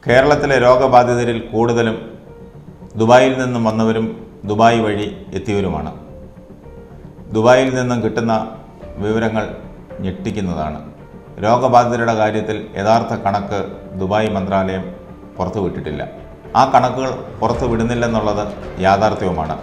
കേരളത്തിലെ രോഗബാധിതരിൽ കൂടുതലും ദുബായിൽ നിന്നും വന്നവരും ദുബായ് വഴി എത്തിയവരുമാണ് ദുബായിൽ നിന്നും കിട്ടുന്ന വിവരങ്ങൾ ഞെട്ടിക്കുന്നതാണ് രോഗബാധിതരുടെ കാര്യത്തിൽ യഥാർത്ഥ കണക്ക് ദുബായ് മന്ത്രാലയം പുറത്തുവിട്ടിട്ടില്ല ആ കണക്കുകൾ പുറത്തു വിടുന്നില്ലെന്നുള്ളത് യാഥാർത്ഥ്യവുമാണ്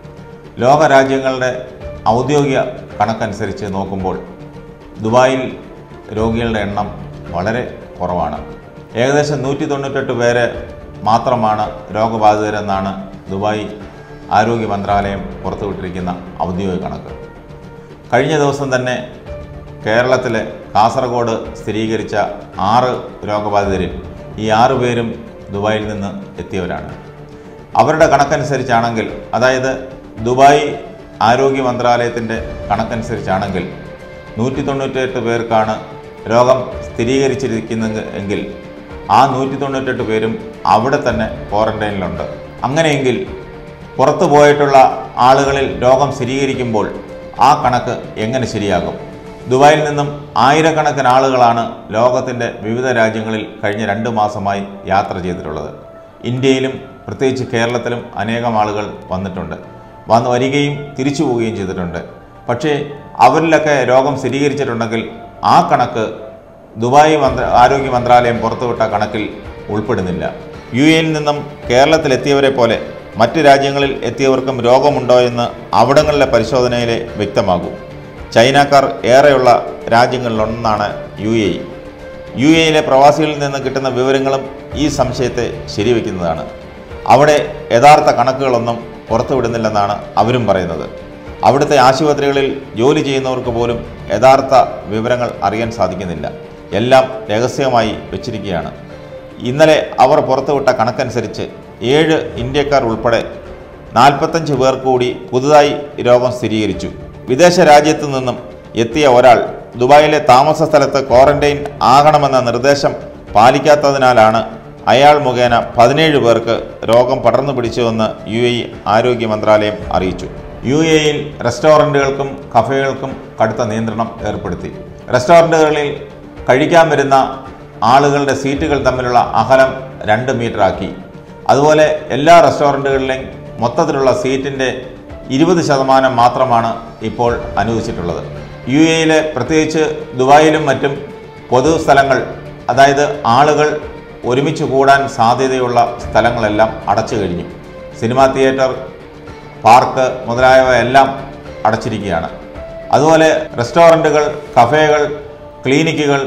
ലോകരാജ്യങ്ങളുടെ ഔദ്യോഗിക കണക്കനുസരിച്ച് നോക്കുമ്പോൾ ദുബായിൽ രോഗികളുടെ എണ്ണം വളരെ കുറവാണ് ഏകദേശം നൂറ്റി തൊണ്ണൂറ്റെട്ട് പേര് മാത്രമാണ് രോഗബാധിതരെന്നാണ് ദുബായ് ആരോഗ്യ മന്ത്രാലയം പുറത്തുവിട്ടിരിക്കുന്ന ഔദ്യോഗിക കണക്ക് കഴിഞ്ഞ ദിവസം തന്നെ കേരളത്തിലെ കാസർഗോഡ് സ്ഥിരീകരിച്ച ആറ് രോഗബാധിതരിൽ ഈ ആറ് പേരും ദുബായിൽ നിന്ന് എത്തിയവരാണ് അവരുടെ കണക്കനുസരിച്ചാണെങ്കിൽ അതായത് ദുബായ് ആരോഗ്യ മന്ത്രാലയത്തിൻ്റെ കണക്കനുസരിച്ചാണെങ്കിൽ നൂറ്റി തൊണ്ണൂറ്റെട്ട് പേർക്കാണ് രോഗം സ്ഥിരീകരിച്ചിരിക്കുന്നത് എങ്കിൽ ആ നൂറ്റി തൊണ്ണൂറ്റെട്ട് പേരും അവിടെ തന്നെ ക്വാറന്റൈനിലുണ്ട് അങ്ങനെയെങ്കിൽ പുറത്തു പോയിട്ടുള്ള ആളുകളിൽ രോഗം സ്ഥിരീകരിക്കുമ്പോൾ ആ കണക്ക് എങ്ങനെ ശരിയാകും ദുബായിൽ നിന്നും ആയിരക്കണക്കിന് ആളുകളാണ് ലോകത്തിൻ്റെ വിവിധ രാജ്യങ്ങളിൽ കഴിഞ്ഞ രണ്ട് മാസമായി യാത്ര ചെയ്തിട്ടുള്ളത് ഇന്ത്യയിലും പ്രത്യേകിച്ച് കേരളത്തിലും അനേകം ആളുകൾ വന്നിട്ടുണ്ട് വന്ന് വരികയും തിരിച്ചു പോവുകയും ചെയ്തിട്ടുണ്ട് പക്ഷേ അവരിലൊക്കെ രോഗം സ്ഥിരീകരിച്ചിട്ടുണ്ടെങ്കിൽ ആ കണക്ക് ദുബായ് മന്ത്ര ആരോഗ്യ മന്ത്രാലയം പുറത്തുവിട്ട കണക്കിൽ ഉൾപ്പെടുന്നില്ല യു എയിൽ നിന്നും കേരളത്തിലെത്തിയവരെ പോലെ മറ്റ് രാജ്യങ്ങളിൽ എത്തിയവർക്കും രോഗമുണ്ടോ എന്ന് അവിടങ്ങളിലെ പരിശോധനയിലെ വ്യക്തമാകൂ ചൈനക്കാർ ഏറെയുള്ള രാജ്യങ്ങളിലൊന്നാണ് യു എ ഇ യു എയിലെ പ്രവാസികളിൽ നിന്ന് കിട്ടുന്ന വിവരങ്ങളും ഈ സംശയത്തെ ശരിവെക്കുന്നതാണ് അവിടെ യഥാർത്ഥ കണക്കുകളൊന്നും പുറത്തുവിടുന്നില്ലെന്നാണ് അവരും പറയുന്നത് അവിടുത്തെ ആശുപത്രികളിൽ ജോലി ചെയ്യുന്നവർക്ക് പോലും യഥാർത്ഥ വിവരങ്ങൾ അറിയാൻ സാധിക്കുന്നില്ല എല്ലാം രഹസ്യമായി വെച്ചിരിക്കുകയാണ് ഇന്നലെ അവർ പുറത്തുവിട്ട കണക്കനുസരിച്ച് ഏഴ് ഇന്ത്യക്കാർ ഉൾപ്പെടെ നാൽപ്പത്തഞ്ച് പേർ കൂടി പുതുതായി രോഗം സ്ഥിരീകരിച്ചു വിദേശ രാജ്യത്തു നിന്നും എത്തിയ ഒരാൾ ദുബായിലെ താമസ സ്ഥലത്ത് ക്വാറന്റൈൻ ആകണമെന്ന നിർദ്ദേശം പാലിക്കാത്തതിനാലാണ് അയാൾ മുഖേന പതിനേഴ് പേർക്ക് രോഗം പടർന്നു പിടിച്ചുവെന്ന് യു എ ആരോഗ്യ മന്ത്രാലയം അറിയിച്ചു യു എയിൽ റെസ്റ്റോറൻറ്റുകൾക്കും കഫേകൾക്കും കടുത്ത നിയന്ത്രണം ഏർപ്പെടുത്തി റെസ്റ്റോറൻറ്റുകളിൽ കഴിക്കാൻ വരുന്ന ആളുകളുടെ സീറ്റുകൾ തമ്മിലുള്ള അകലം രണ്ട് മീറ്ററാക്കി അതുപോലെ എല്ലാ റെസ്റ്റോറൻറ്റുകളിലെയും മൊത്തത്തിലുള്ള സീറ്റിൻ്റെ ഇരുപത് ശതമാനം മാത്രമാണ് ഇപ്പോൾ അനുവദിച്ചിട്ടുള്ളത് യു എയിലെ പ്രത്യേകിച്ച് ദുബായിലും മറ്റും പൊതുസ്ഥലങ്ങൾ അതായത് ആളുകൾ ഒരുമിച്ച് കൂടാൻ സാധ്യതയുള്ള സ്ഥലങ്ങളെല്ലാം അടച്ചു കഴിഞ്ഞു സിനിമാ തിയേറ്റർ പാർക്ക് മുതലായവ എല്ലാം അടച്ചിരിക്കുകയാണ് അതുപോലെ റെസ്റ്റോറൻറ്റുകൾ കഫേകൾ ക്ലിനിക്കുകൾ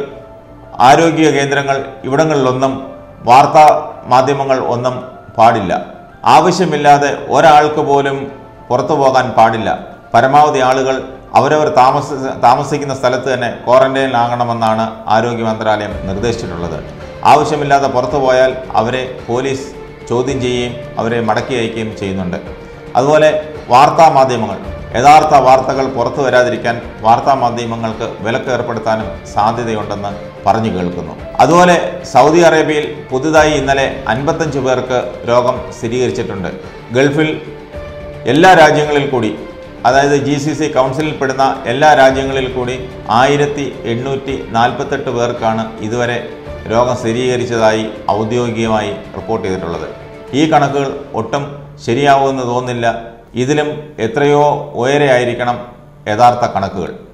ആരോഗ്യ കേന്ദ്രങ്ങൾ ഇവിടങ്ങളിലൊന്നും വാർത്താ മാധ്യമങ്ങൾ ഒന്നും പാടില്ല ആവശ്യമില്ലാതെ ഒരാൾക്ക് പോലും പുറത്തു പോകാൻ പാടില്ല പരമാവധി ആളുകൾ അവരവർ താമസ താമസിക്കുന്ന സ്ഥലത്ത് തന്നെ ക്വാറന്റൈനിലാകണമെന്നാണ് ആരോഗ്യ മന്ത്രാലയം നിർദ്ദേശിച്ചിട്ടുള്ളത് ആവശ്യമില്ലാതെ പുറത്തു പോയാൽ അവരെ പോലീസ് ചോദ്യം ചെയ്യുകയും അവരെ മടക്കി അയക്കുകയും ചെയ്യുന്നുണ്ട് അതുപോലെ വാർത്താ മാധ്യമങ്ങൾ യഥാർത്ഥ വാർത്തകൾ പുറത്തു വരാതിരിക്കാൻ വാർത്താ മാധ്യമങ്ങൾക്ക് വിലക്ക് ഏർപ്പെടുത്താനും സാധ്യതയുണ്ടെന്ന് പറഞ്ഞു കേൾക്കുന്നു അതുപോലെ സൗദി അറേബ്യയിൽ പുതുതായി ഇന്നലെ അൻപത്തഞ്ച് പേർക്ക് രോഗം സ്ഥിരീകരിച്ചിട്ടുണ്ട് ഗൾഫിൽ എല്ലാ രാജ്യങ്ങളിൽ കൂടി അതായത് ജി സി സി കൗൺസിലിൽ പെടുന്ന എല്ലാ രാജ്യങ്ങളിൽ കൂടി ആയിരത്തി എണ്ണൂറ്റി നാൽപ്പത്തെട്ട് പേർക്കാണ് ഇതുവരെ രോഗം സ്ഥിരീകരിച്ചതായി ഔദ്യോഗികമായി റിപ്പോർട്ട് ചെയ്തിട്ടുള്ളത് ഈ കണക്കുകൾ ഒട്ടും ശരിയാവുമെന്ന് തോന്നുന്നില്ല ഇതിലും എത്രയോ ഉയരെ ആയിരിക്കണം യഥാർത്ഥ കണക്കുകൾ